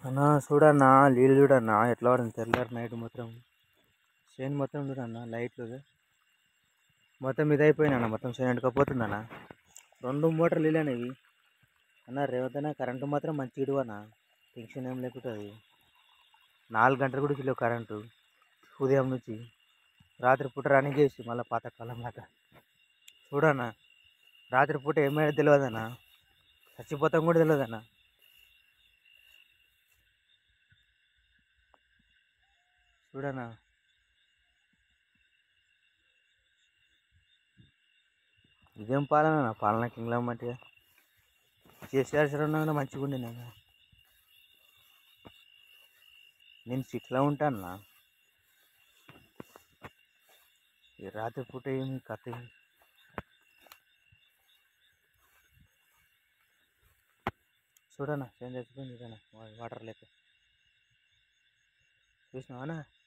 అన్నా చూడన్నా నీళ్ళు చూడన్నా ఎట్లా పడింది తెల్లారి నైట్ మొత్తం చేను మొత్తం చూడన్నా లైట్లు మొత్తం ఇది అయిపోయినా మొత్తం చేను ఎండుకపోతుందన్న రెండు మోటార్లు ఇలానేవి అన్న రేవతన కరెంటు మాత్రం మంచి ఇడువన్నా టెన్షన్ ఏం లేకుంటుంది నాలుగు గంటలు కూడా లేవు కరెంటు ఉదయం నుంచి రాత్రి పూట రన్నింగ్ చేసి మళ్ళీ పాతకాలం లాగా చూడన్నా రాత్రి పూట ఏమైనా తెలియదన్నా చచ్చిపోతాం కూడా తెలియదన్నా చూడన్నా ఇదేం పాలన నా పాలన కింగ్లో మట్టిగా కేసీఆర్ శరణ్ మంచిగా ఉండే నేను నేను సిట్లో ఉంటాను నా ఈ రాత్రి పూట ఏమి కథ ఏమి చూడన్నా చేంజ్ చచ్చిపోయింది చూడన్నా వాటర్ లెక్క చూసినావా